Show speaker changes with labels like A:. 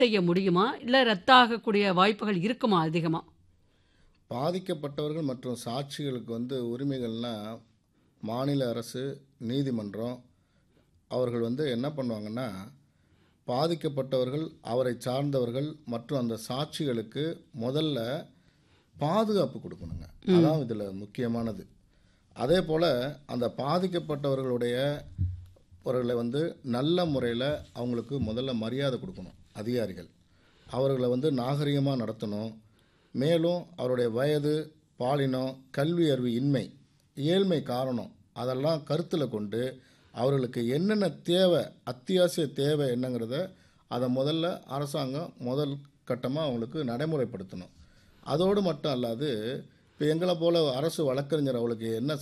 A: செய்ய முடியுமா இல்லை ரத்தாகக்கூடிய வாய்ப்புகள் இருக்குமா அதிகமாக
B: பாதிக்கப்பட்டவர்கள் மற்றும் சாட்சிகளுக்கு வந்து உரிமைகள்னா மாநில அரசு நீதிமன்றம் அவர்கள் வந்து என்ன பண்ணுவாங்கன்னா பாதிக்கப்பட்டவர்கள் அவரை சார்ந்தவர்கள் மற்றும் அந்த சாட்சிகளுக்கு முதல்ல பாதுகாப்பு கொடுக்கணுங்க அதான் இதில் முக்கியமானது அதே போல் அந்த பாதிக்கப்பட்டவர்களுடைய அவர்களை வந்து நல்ல முறையில் அவங்களுக்கு முதல்ல மரியாதை கொடுக்கணும் அதிகாரிகள் அவர்களை வந்து நாகரிகமாக நடத்தணும் மேலும் அவருடைய வயது பாலினம் கல்வி அறிவு இன்மை ஏழ்மை காரணம் அதெல்லாம் கருத்தில் கொண்டு அவர்களுக்கு என்னென்ன தேவை அத்தியாவசிய தேவை என்னங்கிறத அதை முதல்ல அரசாங்கம் முதல் கட்டமாக அவங்களுக்கு நடைமுறைப்படுத்தணும் அதோடு மட்டும் அல்லாது இப்போ எங்களை போல் அரசு வழக்கறிஞர் அவளுக்கு என்ன